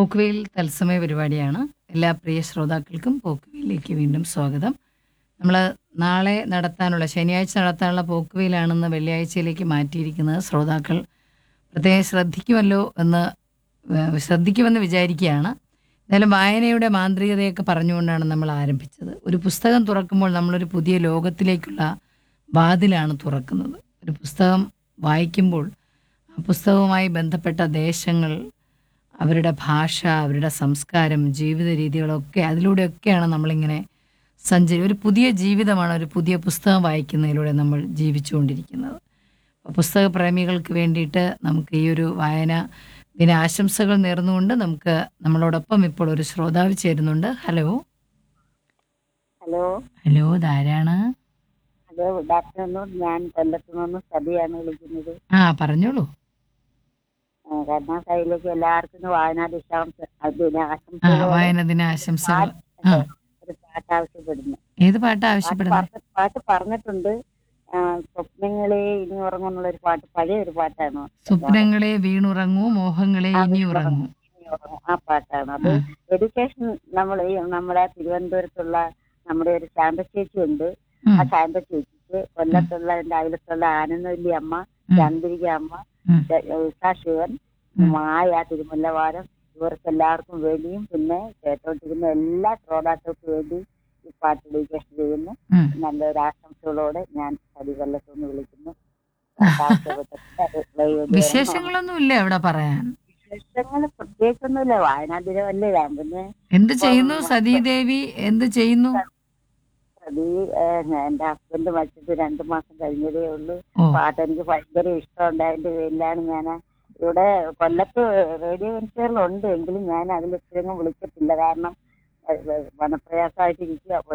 പോക്കുവെയിൽ തത്സമയ പരിപാടിയാണ് എല്ലാ പ്രിയ ശ്രോതാക്കൾക്കും പോക്കുവെയിലേക്ക് വീണ്ടും സ്വാഗതം നമ്മൾ നാളെ നടത്താനുള്ള ശനിയാഴ്ച നടത്താനുള്ള പോക്കുവെയിലാണെന്ന് വെള്ളിയാഴ്ചയിലേക്ക് മാറ്റിയിരിക്കുന്നത് ശ്രോതാക്കൾ പ്രത്യേകം ശ്രദ്ധിക്കുമല്ലോ എന്ന് ഏഹ്, ശ്രദ്ധിക്കുമെന്ന് വിചാരിക്കുകയാണ് എന്നാലും വായനയുടെ മാന്ത്രികതയൊക്കെ പറഞ്ഞുകൊണ്ടാണ് നമ്മൾ ആരംഭിച്ചത് ഒരു പുസ്തകം തുറക്കുമ്പോൾ നമ്മളൊരു പുതിയ ലോകത്തിലേക്കുള്ള വാതിലാണ് തുറക്കുന്നത് ഒരു പുസ്തകം വായിക്കുമ്പോൾ ആ പുസ്തകവുമായി ബന്ധപ്പെട്ട ദേശങ്ങൾ അവരുടെ ഭാഷ അവരുടെ സംസ്കാരം ജീവിത രീതികളൊക്കെ അതിലൂടെയൊക്കെയാണ് നമ്മളിങ്ങനെ സഞ്ചരി ഒരു പുതിയ ജീവിതമാണ് ഒരു പുതിയ പുസ്തകം വായിക്കുന്നതിലൂടെ നമ്മൾ ജീവിച്ചുകൊണ്ടിരിക്കുന്നത് അപ്പോൾ പുസ്തക പ്രേമികൾക്ക് വേണ്ടിയിട്ട് നമുക്ക് ഈ ഒരു വായന ദിന ആശംസകൾ നേർന്നുകൊണ്ട് നമുക്ക് നമ്മളോടൊപ്പം ഇപ്പോൾ ഒരു ശ്രോതാവ് ചേരുന്നുണ്ട് ഹലോ ഹലോ ഹലോ ഇതാരാണ് ഹലോ ഗുഡ് ആഫ്റ്റർനൂൺ ഞാൻ കൊല്ലത്തു നിന്ന് സതിയാണ് വിളിക്കുന്നത് ആ പറഞ്ഞോളൂ ആ, കരുണാസായിലേക്ക് എല്ലാവർക്കും വായനാ ദിശാംശ അതിന് ആ ആശംസകളോടെ വായന ദിന ആശംസകൾ ആ ഒരു പാട്ട് ആവശ്യപ്പെടുന്നു ഏത് പാട്ടാ പാട്ട് ആവശ്യപ്പെടുന്നത് പറഞ്ഞ- പാട്ട് പറഞ്ഞിട്ടുണ്ട് ആ, സ്വപ്നങ്ങളെ ഇനി ഉറങ്ങുന്നുള്ള ഒരു പാട്ട് പഴയ ഒരു പാട്ടാണ് സ്വപ്നങ്ങളെ വീണുറങ്ങൂ മോഹങ്ങളെ ആ, ഇനി ഉറങ്ങൂ ഇനി ഉറങ്ങും. ആ പാട്ടാണ് അത് ആ. എഡ്യൂക്കേഷൻ നമ്മൾ ഈ നമ്മുടെ തിരുവനന്തപുരത്തുള്ള നമ്മുടെ ഒരു ശാന്ത ചേച്ചി ഉണ്ട് ഉം, ആ ശാന്ത ചേച്ചിക്ക് കൊല്ലത്തുള്ള എന്റെ അയലത്തുള്ള ആനന്ദവല്ലി അമ്മ ഉം, ചന്ദ്രിക അമ്മ ഉം. ഉഷാ ശിവൻ ഉം. മായ തിരുമുല്ലവാരം ഇവർക്ക് എല്ലാവർക്കും വേണ്ടിയും പിന്നെ കേട്ടോണ്ടിരുന്ന എല്ലാ ശ്രോതാക്കൾക്കും വേണ്ടി ഈ പാട്ട് ഡെഡിക്കേഷൻ ചെയ്യുന്നു ഉം. നല്ലൊരു ആശംസകളോടെ ഞാൻ ഹരികൊല്ലത്തുനിന്ന് വിളിക്കുന്നു ആവശ്യപ്പെട്ടിട്ട് അത് play ചെയ്ത് തരണം. വിശേഷങ്ങളൊന്നും ഇല്ല ഇവിടെ പറയാൻ വിശേഷങ്ങൾ പ്രത്യേകിച്ചൊന്നുമില്ല വായനാ ദിനമല്ലേ ഞാൻ പിന്നെ എന്ത് ചെയ്യുന്നു സതീദേവി എന്ത് ചെയ്യുന്നു അത് എന്റെ ഹസ്ബൻഡ് മരിച്ചിട്ട് രണ്ടു മാസം കഴിഞ്ഞതേ ഉള്ളൂ ഓ പാട്ട് എനിക്ക് ഭയങ്കര ഇഷ്ടമുണ്ടായതിന്റെ പേരിലാണ് ഞാൻ ഇവിടെ കൊല്ലത്ത് റേഡിയോ വെൻച്ചറിലുണ്ട് എങ്കിലും ഞാൻ അതിൽ എപ്പോഴും വിളിച്ചിട്ടില്ല കാരണം വനപ്രയാസമായിട്ടിരിക്കുക